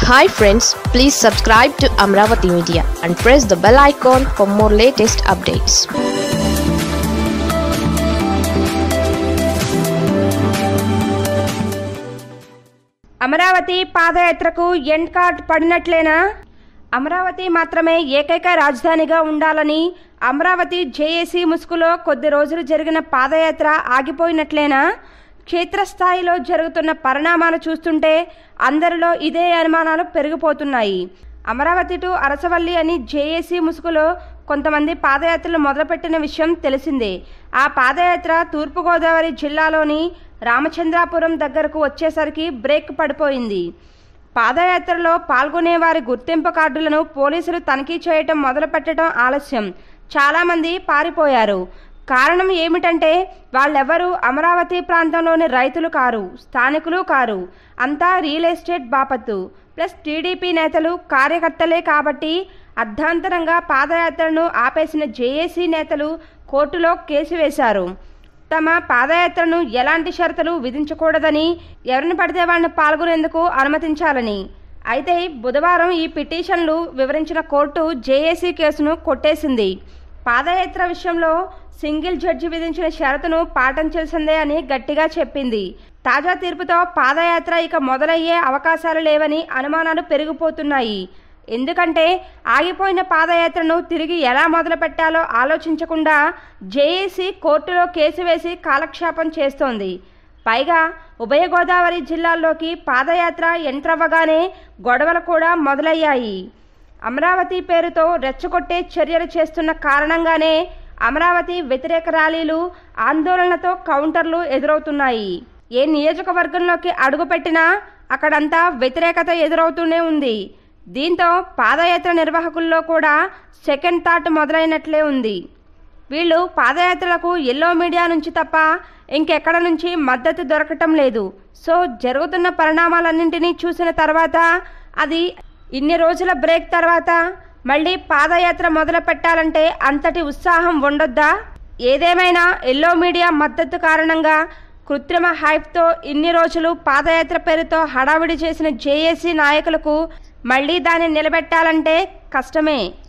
hi friends please subscribe to Amaravati media and press the bell icon for more latest updates Amaravati పాదయాత్రకు end card పడినట్లేనా Amaravati మాత్రమే ఏకైక రాజధానిగా ఉండాలని Amaravati JAC ముసుగులో కొద్ది రోజులు జరిగిన పాదయాత్ర ఆగిపోయినట్లేనా క్షేత్రస్థాయిలో జరుగుతున్న పరిణామాలు చూస్తుంటే అందరిలో ఇదే అనుమానాలు పెరిగిపోతున్నాయి అమరావతి టు అరసవల్లి అని జేఏసీ ముసుగులో కొంతమంది పాదయాత్రలు మొదలుపెట్టిన విషయం తెలిసిందే ఆ పాదయాత్ర తూర్పుగోదావరి జిల్లాలోని రామచంద్రాపురం దగ్గరకు వచ్చేసరికి బ్రేక్ పడిపోయింది పాదయాత్రలో పాల్గొనే వారి గుర్తింపు కార్డులను పోలీసులు తనిఖీ చేయటం మొదలుపెట్టడం ఆలస్యం చాలామంది పారిపోయారు కారణం ఏమిటంటే వాళ్ళెవరూ అమరావతి ప్రాంతంలోని రైతులు కారు స్థానికులు కారు అంతా రియల్ ఎస్టేట్ బాపత్తు ప్లస్ టీడీపీ నేతలు కార్యకర్తలే కాబట్టి అర్ధాంతరంగా పాదయాత్రను ఆపేసిన జేఏసీ నేతలు కోర్టులో కేసు వేశారు తమ పాదయాత్రను ఎలాంటి షరతులు విధించకూడదని ఎవరిని పడితే వారిని పాల్గొనేందుకు అనుమతించాలని అయితే బుధవారం ఈ పిటిషన్లు వివరించిన కోర్టు జేఏసీ కేసును కొట్టేసింది పాదయాత్ర విషయంలో సింగిల్ జడ్జి విధించిన షరతును పాటించాల్సిందే అని గట్టిగా చెప్పింది తాజా తీర్పుతో పాదయాత్ర ఇక మొదలయ్యే అవకాశాలు లేవని అనుమానాలు పెరిగిపోతున్నాయి ఎందుకంటే ఆగిపోయిన పాదయాత్రను తిరిగి ఎలా మొదలు పెట్టాలో ఆలోచించకుండా జేఏసీ కోర్టులో కేసు వేసి కాలక్షేపం చేస్తోంది పైగా ఉభయ గోదావరి జిల్లాల్లోకి పాదయాత్ర ఎంటర్ అవ్వగానే గొడవలు కూడా మొదలయ్యాయి అమరావతి పేరుతో రెచ్చగొట్టే చర్యలు చేస్తున్న కారణంగానే అమరావతి వ్యతిరేక ర్యాలీలు ఆందోళనలతో కౌంటర్లు ఎదురవుతున్నాయి ఏ నియోజకవర్గంలోకి అడుగుపెట్టినా అక్కడంతా వ్యతిరేకత ఎదురవుతూనే ఉంది దీంతో పాదయాత్ర నిర్వాహకుల్లో కూడా సెకండ్ థాట్ మొదలైనట్లే ఉంది వీళ్ళు పాదయాత్రలకు ఎల్లో మీడియా నుంచి తప్ప ఇంకెక్కడ నుంచి మద్దతు దొరకటం లేదు సో జరుగుతున్న పరిణామాలన్నింటినీ చూసిన తర్వాత అది ఇన్ని రోజుల బ్రేక్ తర్వాత మళ్ళీ పాదయాత్ర మొదలు పెట్టాలంటే అంతటి ఉత్సాహం ఉండొద్దా ఏదేమైనా ఎల్లో మీడియా మద్దతు కారణంగా కృత్రిమ హైప్తో ఇన్ని రోజులు పాదయాత్ర పేరుతో హడావిడి చేసిన జేఏసీ నాయకులకు మళ్ళీ దాన్ని నిలబెట్టాలంటే కష్టమే